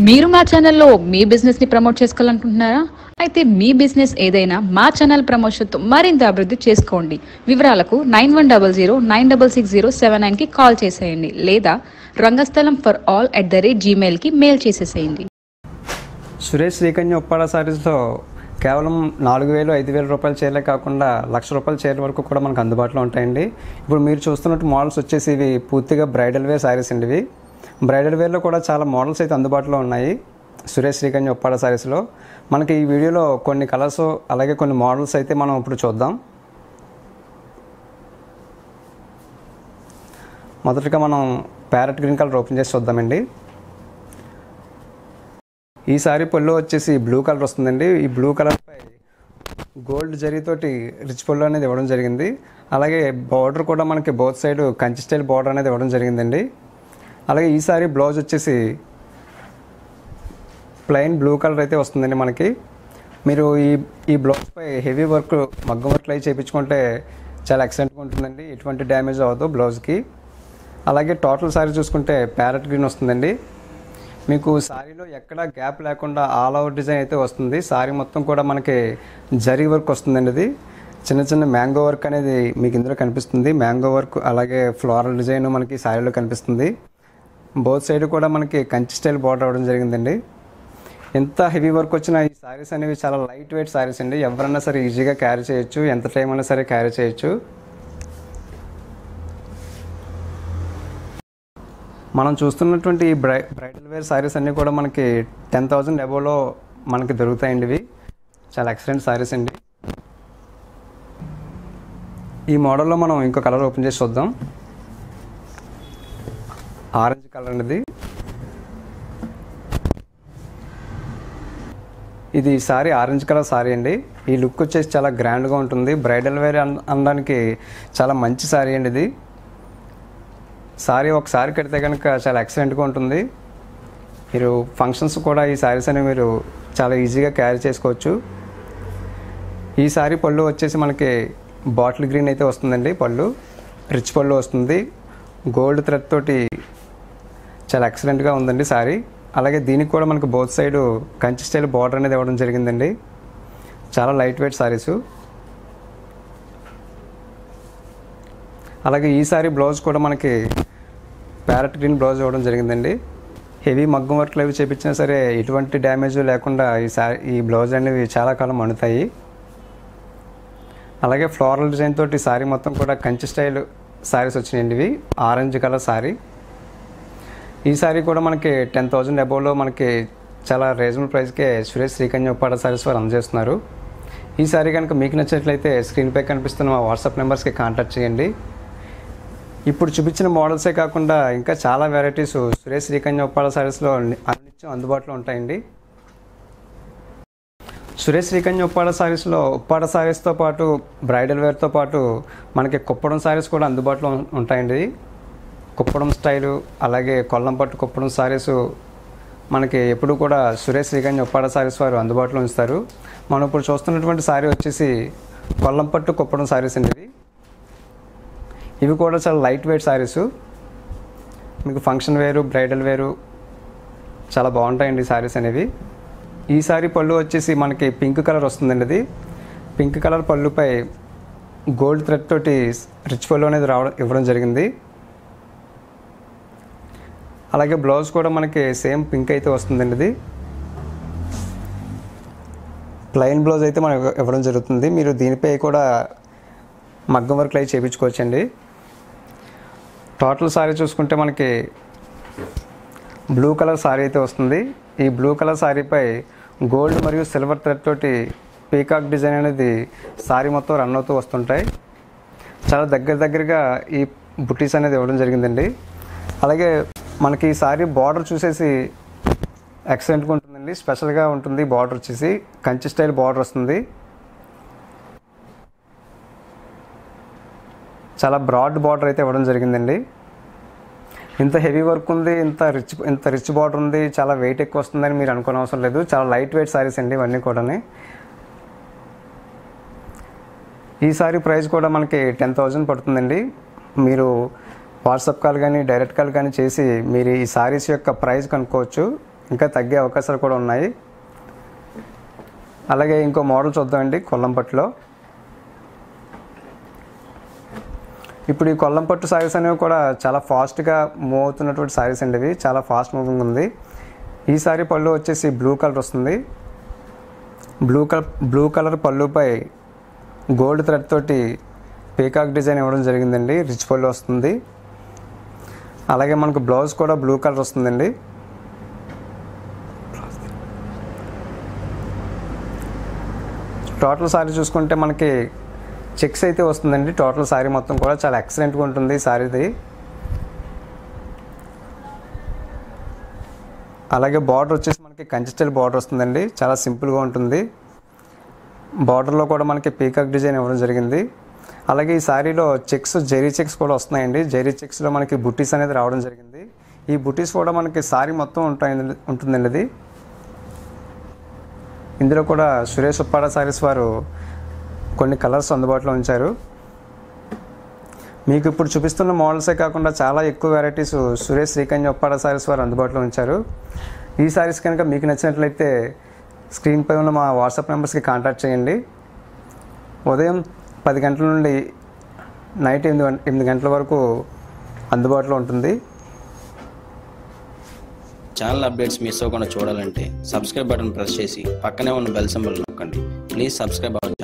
మీరు మా ఛానల్లో మీ బిజినెస్ ని ప్రమోట్ చేసుకోవాలనుకుంటున్నారా అయితే మీ బిజినెస్ ఏదైనా మా ఛానల్ ప్రమోషన్తో మరింత అభివృద్ధి చేసుకోండి వివరాలకు nine one double zero nine double six zero seven nine కి కాల్ చేసేయండి లేదా Rangasthalam for all at the rate Gmail కి మెయిల్ చేసేసేయండి సురేష్ శ్రీకన్య ఉప్పాడ సారీస్లో కేవలం నాలుగు వేలు ఐదు వేల రూపాయల చీరలే కాకుండా లక్ష రూపాయల చీరల వరకు కూడా మనకు అందుబాటులో ఉంటాయండి ఇప్పుడు మీరు చూస్తున్నట్టు మోడల్స్ వచ్చేసి ఇవి పూర్తిగా బ్రైడల్ వేర్ సారీస్ అండి ఇవి బ్రైడల్ వేర్లో కూడా చాలా మోడల్స్ అయితే అందుబాటులో ఉన్నాయి సురేష్ శ్రీకన్య ఉప్పాడ సారీస్లో మనకి ఈ వీడియోలో కొన్ని కలర్స్ అలాగే కొన్ని మోడల్స్ అయితే మనం ఇప్పుడు చూద్దాం మొదటగా మనం ప్యారెట్ గ్రీన్ కలర్ ఓపెన్ చేసి చూద్దామండి ఈ సారీ పళ్ళు వచ్చేసి బ్లూ కలర్ వస్తుందండి ఈ బ్లూ కలర్ పై గోల్డ్ జరీతోటి రిచ్ పళ్ళు అనేది ఇవ్వడం జరిగింది అలాగే బార్డర్ కూడా మనకి both side Kanchi style border అనేది ఇవ్వడం జరిగిందండి అలాగే ఈ సారీ బ్లౌజ్ వచ్చేసి ప్లెయిన్ బ్లూ కలర్ అయితే వస్తుందండి మనకి మీరు ఈ ఈ బ్లౌజ్ పై హెవీ వర్క్ మగ్గం వర్క్లు అయి చేయించుకుంటే చాలా ఎక్సలెంట్గా ఉంటుందండి ఎటువంటి డ్యామేజ్ అవ్వదు బ్లౌజ్కి అలాగే టోటల్ సారీ చూసుకుంటే ప్యారెట్ గ్రీన్ వస్తుందండి మీకు సారీలో ఎక్కడ గ్యాప్ లేకుండా ఆల్ ఓవర్ డిజైన్ అయితే వస్తుంది సారీ మొత్తం కూడా మనకి జరీ వర్క్ వస్తుందండి ఇది చిన్న చిన్న మ్యాంగో వర్క్ అనేది మీకు ఇందులో కనిపిస్తుంది మ్యాంగో వర్క్ అలాగే ఫ్లోరల్ డిజైన్ మనకి సారీలో కనిపిస్తుంది బోత్ సైడ్ కూడా మనకి కంచి స్టైల్ బార్డర్ అవ్వడం జరిగిందండి ఎంత హెవీ వర్క్ వచ్చినా ఈ సారీస్ అనేవి చాలా లైట్ వెయిట్ సారీస్ అండి ఎవరైనా సరే ఈజీగా క్యారీ చేయొచ్చు ఎంత టైం అయినా సరే క్యారీ చేయొచ్చు మనం చూస్తున్నటువంటి ఈ బ్రై బ్రైడల్ వేర్ సారీస్ అన్నీ కూడా మనకి టెన్ థౌజండ్ అబోవ్లో మనకి దొరుకుతాయండి ఇవి చాలా ఎక్సలెంట్ సారీస్ అండి ఈ మోడల్లో మనం ఇంకో కలర్ ఓపెన్ చేసి చూద్దాం ఆరెంజ్ కలర్ అనేది ఇది సారీ ఆరెంజ్ కలర్ సారీ అండి ఈ లుక్ వచ్చేసి చాలా గ్రాండ్గా ఉంటుంది బ్రైడల్ వేర్ అన- అనడానికి చాలా మంచి సారీ అండి ఇది సారీ ఒకసారి కడితే కనుక చాలా ఎక్సలెంట్గా ఉంటుంది మీరు ఫంక్షన్స్ కూడా ఈ సారీస్ అనేవి మీరు చాలా ఈజీగా క్యారీ చేసుకోవచ్చు ఈ సారీ పళ్ళు వచ్చేసి మనకి బాటిల్ గ్రీన్ అయితే వస్తుందండి పళ్ళు రిచ్ పళ్ళు వస్తుంది గోల్డ్ థ్రెడ్ తోటి చాలా ఎక్సలెంట్గా ఉందండి సారీ అలాగే దీనికి కూడా మనకు both side Kanchi style border అనేది ఇవ్వడం జరిగిందండి చాలా లైట్ వెయిట్ సారీసు అలాగే ఈ సారీ బ్లౌజ్ కూడా మనకి ప్యారెట్ గ్రీన్ బ్లౌజ్ ఇవ్వడం జరిగిందండి హెవీ మగ్గం వర్క్లు అవి చేపించినా సరే ఎటువంటి డ్యామేజ్ లేకుండా ఈ సారీ ఈ బ్లౌజ్ అనేవి చాలా కాలం మణుతాయి అలాగే ఫ్లోరల్ డిజైన్ తోటి సారీ మొత్తం కూడా కంచి స్టైల్ సారీస్ వచ్చినాయండి ఇవి ఆరెంజ్ కలర్ సారీ ఈ సారీ కూడా మనకి టెన్ థౌజండ్ అబోవ్లో మనకి చాలా రీజనబుల్ ప్రైస్కే సురేష్ శ్రీకన్య ఉప్పాడ సారీస్ వారు అందజేస్తున్నారు ఈ సారీ కనుక మీకు నచ్చినట్లయితే స్క్రీన్పై కనిపిస్తున్న మా వాట్సాప్ నెంబర్స్కి కాంటాక్ట్ చేయండి ఇప్పుడు చూపించిన మోడల్సే కాకుండా ఇంకా చాలా వెరైటీస్ సురేష్ శ్రీకన్య ఉప్పాడ సారీస్లో అన్నిత్యం అందుబాటులో ఉంటాయండి సురేష్ శ్రీకన్య ఉప్పాడ సారీస్లో ఉప్పాడ సారీస్తో పాటు బ్రైడల్ వేర్తో పాటు మనకి కుప్పడం సారీస్ కూడా అందుబాటులో ఉం- ఉంటాయండి కుప్పడం స్టైలు అలాగే కొల్లం పట్టు కుప్పడం సారీస్ మనకి ఎప్పుడు కూడా సురేష్ శ్రీకన్య ఉప్పాడ సారీస్ వారు అందుబాటులో ఉంచుతారు మనం ఇప్పుడు చూస్తున్నటువంటి సారీ వచ్చేసి కొల్లం పట్టు కుప్పడం సారీస్ అండి ఇవి ఇవి కూడా చాలా లైట్ వెయిట్ సారీస్ మీకు ఫంక్షన్ వేరు బ్రైడల్ వేరు చాలా బాగుంటాయండి ఈ సారీస్ అనేవి ఈ సారీ పళ్ళు వచ్చేసి మనకి పింక్ కలర్ వస్తుందండి ఇది పింక్ కలర్ పళ్ళుపై గోల్డ్ థ్రెడ్ తోటి రిచ్ పళ్ళు అనేది రావడం ఇవ్వడం జరిగింది అలాగే బ్లౌజ్ కూడా మనకి సేమ్ పింక్ అయితే వస్తుందండి ఇది ప్లెయిన్ బ్లౌజ్ అయితే మనం ఇవ్వ- ఇవ్వడం జరుగుతుంది మీరు దీనిపై కూడా మగ్గం వర్క్లు అవి చేయించుకోవచ్చండి టోటల్ సారీ చూసుకుంటే మనకి బ్లూ కలర్ సారీ అయితే వస్తుంది ఈ బ్లూ కలర్ సారీపై గోల్డ్ మరియు సిల్వర్ థ్రెడ్ తోటి పీకాక్ డిజైన్ అనేది సారీ మొత్తం రన్ అవుతూ వస్తుంటాయి చాలా దగ్గర దగ్గరగా ఈ బుటీస్ అనేది ఇవ్వడం జరిగిందండి అలాగే మనకి ఈ సారీ బార్డర్ చూసేసి ఎక్సలెంట్గా ఉంటుందండి స్పెషల్గా ఉంటుంది బార్డర్ వచ్చేసి కంచి స్టైల్ బార్డర్ వస్తుంది చాలా బ్రాడ్ బార్డర్ అయితే ఇవ్వడం జరిగిందండి ఇంత హెవీ వర్క్ ఉంది ఇంత రిచ్ ఇంత రిచ్ బార్డర్ ఉంది చాలా వెయిట్ ఎక్కువ వస్తుందని మీరు అనుకోని అవసరం లేదు చాలా లైట్ వెయిట్ సారీస్ అండి ఇవన్నీ కూడా ఈ సారీ ప్రైస్ కూడా మనకి టెన్ థౌజండ్ పడుతుందండి మీరు వాట్సాప్ కాల్ కానీ డైరెక్ట్ కాల్ కానీ చేసి మీరు ఈ సారీస్ యొక్క ప్రైస్ కనుక్కోవచ్చు ఇంకా తగ్గే అవకాశాలు కూడా ఉన్నాయి అలాగే ఇంకో మోడల్ చూద్దామండి కొల్లంపట్టులో ఇప్పుడు ఈ కొల్లంపట్టు సారీస్ అనేవి కూడా చాలా ఫాస్ట్గా మూవ్ అవుతున్నటువంటి సారీస్ అండి ఇవి చాలా ఫాస్ట్ మూవింగ్ ఉంది ఈ సారీ పళ్ళు వచ్చేసి బ్లూ కలర్ వస్తుంది బ్లూ కలర్ బ్లూ కలర్ పళ్ళుపై గోల్డ్ థ్రెడ్ తోటి పీకాక్ డిజైన్ ఇవ్వడం జరిగిందండి రిచ్ పళ్ళు వస్తుంది అలాగే మనకు బ్లౌజ్ కూడా బ్లూ కలర్ వస్తుందండి టోటల్ సారీ చూసుకుంటే మనకి చెక్స్ అయితే వస్తుందండి టోటల్ సారీ మొత్తం కూడా చాలా ఎక్సలెంట్గా ఉంటుంది ఈ సారీది అలాగే బార్డర్ వచ్చేసి మనకి కంచి స్టైల్ బార్డర్ వస్తుందండి చాలా సింపుల్గా ఉంటుంది బార్డర్లో కూడా మనకి పీకాక్ డిజైన్ ఇవ్వడం జరిగింది అలాగే ఈ సారీలో చెక్స్ జెరీ చెక్స్ కూడా వస్తున్నాయండి జెరీ చెక్స్లో మనకి బుట్టీస్ అనేది రావడం జరిగింది ఈ బుట్టీస్ కూడా మనకి సారీ మొత్తం ఉంటాయి ఉంటుందండి ఇది ఇందులో కూడా సురేష్ ఉప్పాడ సారీస్ వారు కొన్ని కలర్స్ అందుబాటులో ఉంచారు మీకు ఇప్పుడు చూపిస్తున్న మోడల్సే కాకుండా చాలా ఎక్కువ వెరైటీస్ సురేష్ శ్రీకన్య ఉప్పాడ సారీస్ వారు అందుబాటులో ఉంచారు ఈ సారీస్ కనుక మీకు నచ్చినట్లయితే స్క్రీన్పై ఉన్న మా వాట్సాప్ నెంబర్స్కి కాంటాక్ట్ చేయండి ఉదయం పది గంటల నుండి నైట్ ఎనిమిది గం- ఎనిమిది గంటల వరకు అందుబాటులో ఉంటుంది ఛానల్ అప్డేట్స్ మిస్ అవ్వకుండా చూడాలంటే సబ్స్క్రైబ్ బటన్ ప్రెస్ చేసి పక్కనే ఉన్న బెల్ సింబల్ నొక్కండి ప్లీజ్ సబ్స్క్రైబ్ అవర్